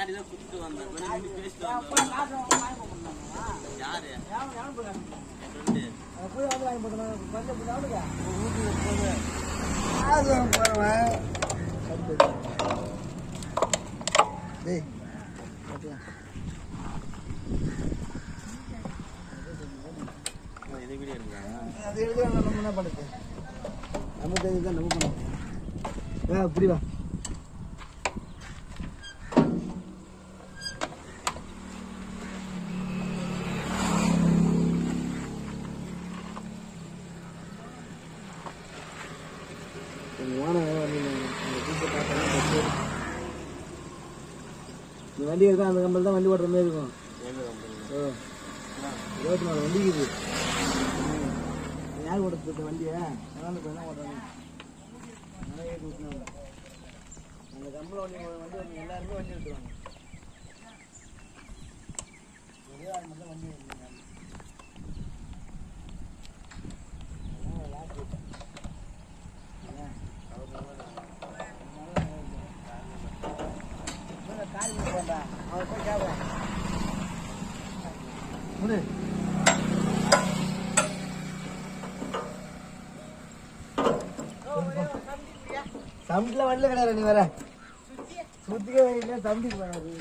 பின்னாடி தான் சுத்திட்டு வந்தேன் கொஞ்சம் நின்னு பேசிட்டு வந்தேன் யாரு என் friend. போய் வந்து வாங்கி போட்டேன் கொஞ்சம் பின்னாடுங்க வீட்டுக்கு போவேன் காசு போறவன் டேய் பாத்தியா ஓ, இது வீடியோ எடுக்கிறா அது எழுதி நம்ம என்ன பண்ணுறது நம்ம தெரிஞ்சு தான் நம்ம பண்ண வா இப்படி வா நீ வண்டி இருக்கா அந்த கம்பல் தான் வண்டி ஓட்டுற மாதிரி இருக்கும் எங்க company? ஓ இருபத்தி நாலு வண்டி இருக்குது யார் ஓட்ட போட்ட வண்டியை நான் இப்போ என்ன ஓட்டுறாங்க நல்லா ஏற்றி விட்டுனாங்க அந்த கம்பளம் வண்டி வண்டி வந்து எல்லாருமே வண்டி எடுத்துருவாங்க ஒரே ஆள் மட்டும் வண்டி எடுத்துருக்காங்க அவர் போய் கேட்பேன் முடி சம்டில் வண்டியில் கிடையாது நீ வர சுத்திக்க வண்டியில சம்டி பண்ணாது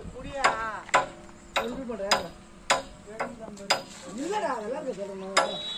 இல்லடா அதெல்லாம் சொல்றேன்